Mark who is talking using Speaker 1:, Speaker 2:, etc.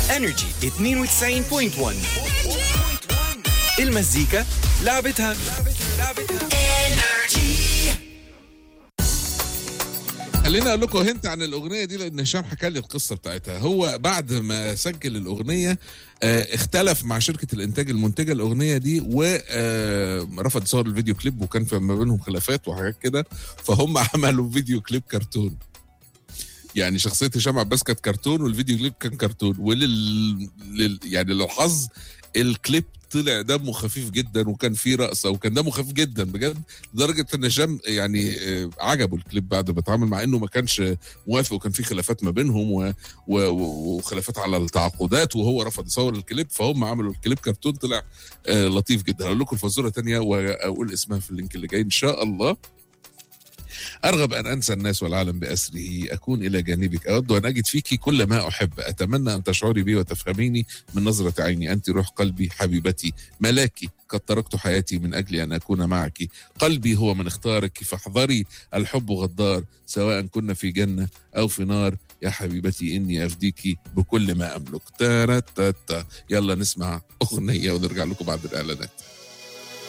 Speaker 1: انرجي 92.1 المزيكا لعبتها
Speaker 2: خليني اقول لكم هنت عن الاغنيه دي لان هشام حكى لي القصه بتاعتها هو بعد ما سجل الاغنيه آه، اختلف مع شركه الانتاج المنتجه الاغنيه دي ورفض صور الفيديو كليب وكان في ما بينهم خلافات وحاجات كده فهم عملوا فيديو كليب كرتون يعني شخصيه هشام عباس كانت كرتون والفيديو كليب كان كرتون ولل لل... يعني للحظ الكليب طلع دمه خفيف جدا وكان فيه رقصه وكان دمه خفيف جدا بجد لدرجه ان هشام يعني آه، عجبه الكليب بعد ما اتعامل مع انه ما كانش موافق وكان في خلافات ما بينهم و... و... و- وخلافات على التعاقدات وهو رفض يصور الكليب فهم عملوا الكليب كرتون طلع آه لطيف جدا هقول لكم الفزوره تانية واقول اسمها في اللينك اللي جاي ان شاء الله أرغب أن أنسى الناس والعالم بأسره أكون إلى جانبك أود أن أجد فيك كل ما أحب أتمنى أن تشعري بي وتفهميني من نظرة عيني أنت روح قلبي حبيبتي ملاكي قد تركت حياتي من أجل أن أكون معك قلبي هو من اختارك فاحذري الحب غدار سواء كنا في جنة أو في نار يا حبيبتي إني أفديك بكل ما أملك تارا يلا نسمع أغنية ونرجع لكم بعد الإعلانات